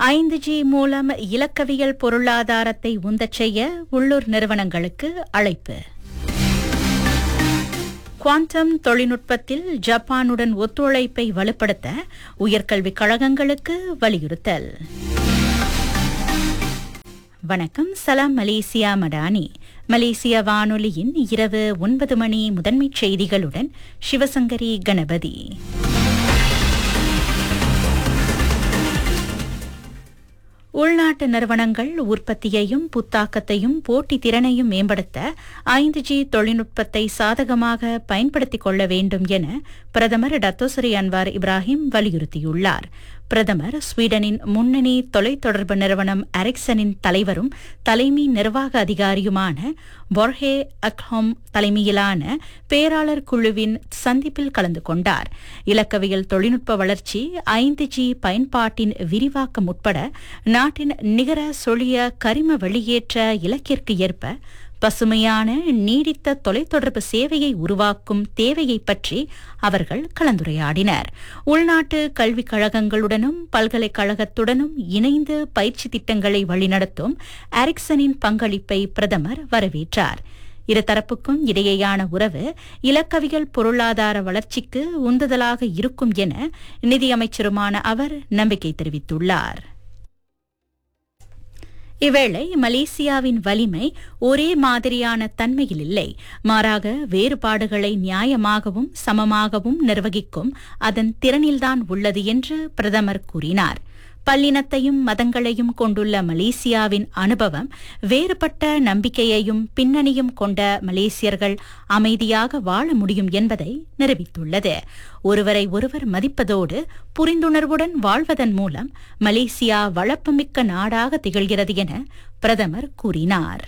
ஐந்து ஜி மூலம் இலக்கவியல் பொருளாதாரத்தை உந்தச் செய்ய உள்ளூர் நிறுவனங்களுக்கு அழைப்பு குவாண்டம் தொழில்நுட்பத்தில் ஜப்பானுடன் ஒத்துழைப்பை வலுப்படுத்த உயர்கல்விக் கழகங்களுக்கு வலியுறுத்தல் வணக்கம் சலாம் மலேசியா மடானி மலேசிய வானொலியின் இரவு ஒன்பது மணி முதன்மைச் செய்திகளுடன் சிவசங்கரி கணபதி உள்நாட்டு நிறுவனங்கள் உற்பத்தியையும் புத்தாக்கத்தையும் போட்டி திறனையும் மேம்படுத்த ஐந்து ஜி தொழில்நுட்பத்தை சாதகமாக பயன்படுத்திக் கொள்ள வேண்டும் என பிரதமர் டத்தோசரி அன்வார் இப்ராஹிம் வலியுறுத்தியுள்ளார் பிரதமர் ஸ்வீடனின் முன்னணி தொலைத்தொடர்பு நிறுவனம் அரிக்சனின் தலைவரும் தலைமை நிர்வாக அதிகாரியுமான பொர்ஹே அக்ஹோம் தலைமையிலான பேராளர் குழுவின் சந்திப்பில் கலந்து கொண்டார் இலக்கவியல் தொழில்நுட்ப வளர்ச்சி ஐந்து ஜி பயன்பாட்டின் விரிவாக்கம் உட்பட நாட்டின் நிகர சொலிய கரிம வெளியேற்ற இலக்கிற்கு ஏற்ப பசுமையான நீடித்த தொலைத்தொடர்பு சேவையை உருவாக்கும் தேவையை பற்றி அவர்கள் கலந்துரையாடினர் உள்நாட்டு கல்விக் கழகங்களுடனும் பல்கலைக்கழகத்துடனும் இணைந்து பயிற்சி திட்டங்களை வழிநடத்தும் அரிக்சனின் பங்களிப்பை பிரதமர் வரவேற்றார் இருதரப்புக்கும் இடையேயான உறவு இலக்கவியல் பொருளாதார வளர்ச்சிக்கு உந்துதலாக இருக்கும் என நிதியமைச்சருமான அவர் நம்பிக்கை தெரிவித்துள்ளார் இவ்வேளை மலேசியாவின் வலிமை ஒரே மாதிரியான தன்மையில் இல்லை மாறாக வேறுபாடுகளை நியாயமாகவும் சமமாகவும் நிர்வகிக்கும் அதன் திறனில்தான் உள்ளது என்று பிரதமர் கூறினார் பல்லினத்தையும் மதங்களையும் கொண்டுள்ள மலேசியாவின் அனுபவம் வேறுபட்ட நம்பிக்கையையும் பின்னணியும் கொண்ட மலேசியர்கள் அமைதியாக வாழ முடியும் என்பதை நிரூபித்துள்ளது ஒருவரை ஒருவர் மதிப்பதோடு புரிந்துணர்வுடன் வாழ்வதன் மூலம் மலேசியா வளப்புமிக்க நாடாக திகழ்கிறது என பிரதமர் கூறினார்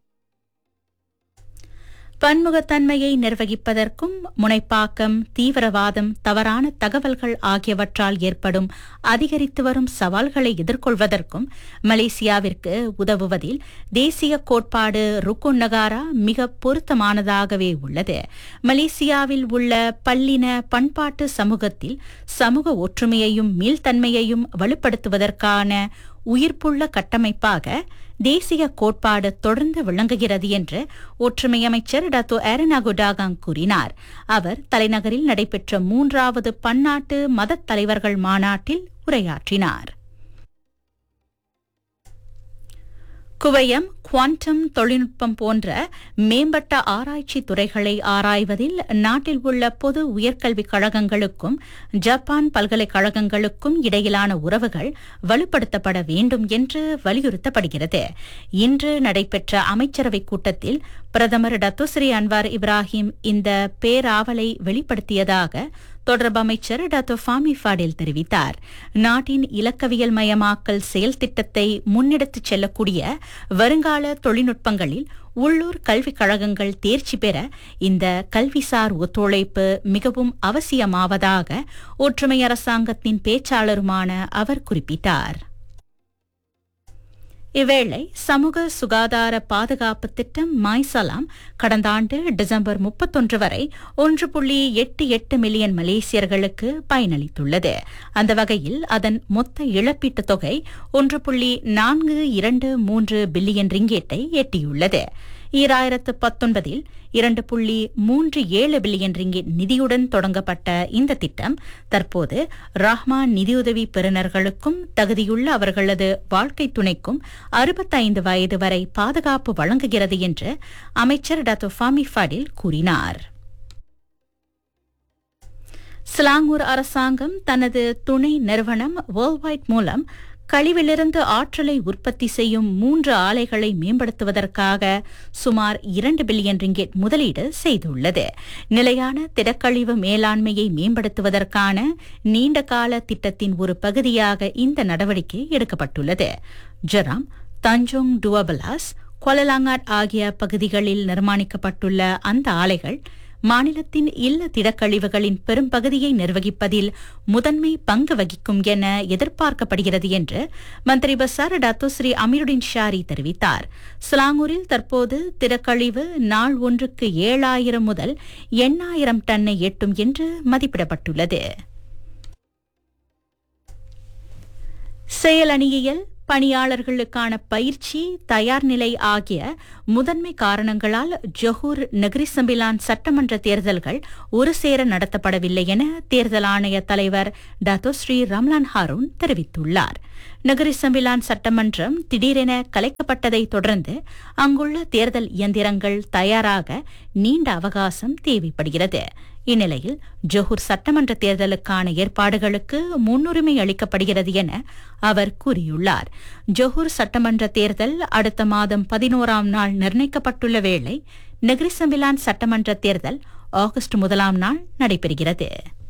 பன்முகத்தன்மையை நிர்வகிப்பதற்கும் முனைப்பாக்கம் தீவிரவாதம் தவறான தகவல்கள் ஆகியவற்றால் ஏற்படும் அதிகரித்து வரும் சவால்களை எதிர்கொள்வதற்கும் மலேசியாவிற்கு உதவுவதில் தேசிய கோட்பாடு ருக்குன் நகாரா மிக பொருத்தமானதாகவே உள்ளது மலேசியாவில் உள்ள பல்லின பண்பாட்டு சமூகத்தில் சமூக ஒற்றுமையையும் மீள்தன்மையையும் வலுப்படுத்துவதற்கான உயிர்ப்புள்ள கட்டமைப்பாக தேசிய கோட்பாடு தொடர்ந்து விளங்குகிறது என்று ஒற்றுமை அமைச்சர் டாத்தோ ஏரனாகுடாகாங் கூறினார் அவர் தலைநகரில் நடைபெற்ற மூன்றாவது பன்னாட்டு மதத் தலைவர்கள் மாநாட்டில் உரையாற்றினார் குவையம் குவாண்டம் தொழில்நுட்பம் போன்ற மேம்பட்ட ஆராய்ச்சி துறைகளை ஆராய்வதில் நாட்டில் உள்ள பொது உயர்கல்விக் கழகங்களுக்கும் ஜப்பான் பல்கலைக்கழகங்களுக்கும் இடையிலான உறவுகள் வலுப்படுத்தப்பட வேண்டும் என்று வலியுறுத்தப்படுகிறது இன்று நடைபெற்ற அமைச்சரவைக் கூட்டத்தில் பிரதமர் டத்துஸ்ரீ அன்வார் இப்ராஹிம் இந்த பேராவலை வெளிப்படுத்தியதாக தொடர்பு அமைச்சர் டாக்டர் ஃபாமி ஃபாடில் தெரிவித்தார் நாட்டின் இலக்கவியல் மயமாக்கல் செயல் திட்டத்தை முன்னெடுத்துச் செல்லக்கூடிய வருங்கால தொழில்நுட்பங்களில் உள்ளூர் கல்விக் கழகங்கள் தேர்ச்சி பெற இந்த கல்விசார் ஒத்துழைப்பு மிகவும் அவசியமாவதாக ஒற்றுமை அரசாங்கத்தின் பேச்சாளருமான அவர் குறிப்பிட்டார் இவ்வேளை சமூக சுகாதார பாதுகாப்பு திட்டம் மாய்சலாம் கடந்த ஆண்டு டிசம்பர் முப்பத்தொன்று வரை ஒன்று புள்ளி எட்டு எட்டு மில்லியன் மலேசியர்களுக்கு பயனளித்துள்ளது அந்த வகையில் அதன் மொத்த இழப்பீட்டுத் தொகை ஒன்று புள்ளி நான்கு இரண்டு மூன்று பில்லியன் ரிங்கேட்டை எட்டியுள்ளது ஈராயிரத்து பத்தொன்பதில் இரண்டு புள்ளி மூன்று ஏழு பில்லியன் ரிங்கிட் நிதியுடன் தொடங்கப்பட்ட இந்த திட்டம் தற்போது ரஹ்மான் நிதியுதவி பெறுநர்களுக்கும் தகுதியுள்ள அவர்களது வாழ்க்கை துணைக்கும் அறுபத்தைந்து வயது வரை பாதுகாப்பு வழங்குகிறது என்று அமைச்சர் டாக்டர் ஃபாமி ஃபடில் கூறினார் ஸ்லாங்கூர் அரசாங்கம் தனது துணை நிறுவனம் வேர்ல்ட் மூலம் கழிவிலிருந்து ஆற்றலை உற்பத்தி செய்யும் மூன்று ஆலைகளை மேம்படுத்துவதற்காக சுமார் இரண்டு பில்லியன் ரிங்கெட் முதலீடு செய்துள்ளது நிலையான திடக்கழிவு மேலாண்மையை மேம்படுத்துவதற்கான நீண்டகால திட்டத்தின் ஒரு பகுதியாக இந்த நடவடிக்கை எடுக்கப்பட்டுள்ளது ஜெராம் தஞ்சோங் டுவபலாஸ் கொலலாங்காட் ஆகிய பகுதிகளில் நிர்மாணிக்கப்பட்டுள்ள அந்த ஆலைகள் மாநிலத்தின் இல்ல திடக்கழிவுகளின் பெரும்பகுதியை நிர்வகிப்பதில் முதன்மை பங்கு வகிக்கும் என எதிர்பார்க்கப்படுகிறது என்று மந்திரி பசார் டாத்தோஸ்ரீ அமீருடின் ஷாரி தெரிவித்தார் சிலாங்கூரில் தற்போது திடக்கழிவு நாள் ஒன்றுக்கு ஏழாயிரம் முதல் எண்ணாயிரம் டன்னை எட்டும் என்று மதிப்பிடப்பட்டுள்ளது செயலணியியல் பணியாளர்களுக்கான பயிற்சி தயார் நிலை ஆகிய முதன்மை காரணங்களால் ஜொஹூர் நகரி சம்பிலான் சட்டமன்ற தேர்தல்கள் ஒரு சேர நடத்தப்படவில்லை என தேர்தல் ஆணைய தலைவர் டாத்தோ ஸ்ரீ ரம்லான் ஹாரூன் தெரிவித்துள்ளார் நகரி சம்பிலான் சட்டமன்றம் திடீரென கலைக்கப்பட்டதை தொடர்ந்து அங்குள்ள தேர்தல் இயந்திரங்கள் தயாராக நீண்ட அவகாசம் தேவைப்படுகிறது இந்நிலையில் ஜொஹூர் சட்டமன்ற தேர்தலுக்கான ஏற்பாடுகளுக்கு முன்னுரிமை அளிக்கப்படுகிறது என அவர் கூறியுள்ளார் ஜொஹூர் சட்டமன்ற தேர்தல் அடுத்த மாதம் பதினோராம் நாள் நிர்ணயிக்கப்பட்டுள்ள வேளை நெகிரிசம்பிலான் சட்டமன்ற தேர்தல் ஆகஸ்ட் முதலாம் நாள் நடைபெறுகிறது